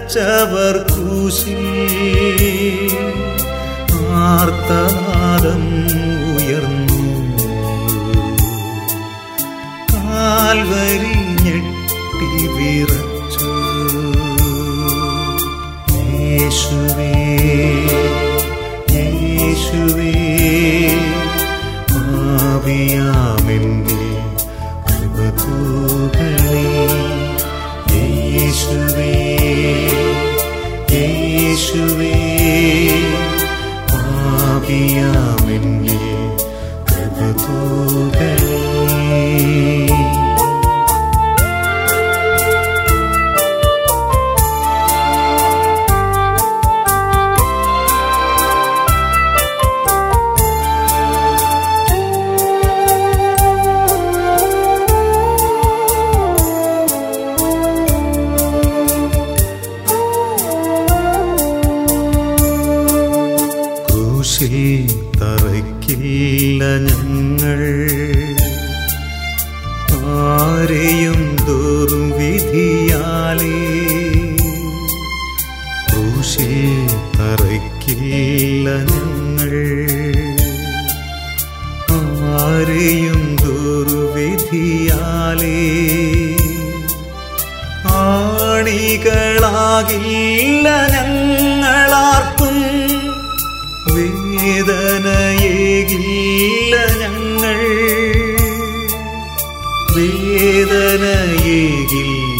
വിറച്ചവർ ക്രൂശിൽ ആർത്തനാദം ഉയർന്നു കാൽവരി ഞെട്ടി വിറച്ചു യേശുവേ യേശുവേ പാപിയാമെന്നെ കൃപ തൂകണേ യേശുവേ യേശുവേ പാപിയാമെന്നെ കൃപ തൂകണേ ക്രൂശിൽ തറയ്ക്കില്ല ഞങ്ങൾ ആരെയും ദുർവിധിയാലേ ക്രൂശിൽ തറയ്ക്കില്ല ഞങ്ങൾ ആരെയും ദുർവിധിയാലേ ആണികളാകില്ല ഞങ്ങളാർക്കും വേദനയേകില്ല ഞങ്ങൾ വേദനയേകില്ല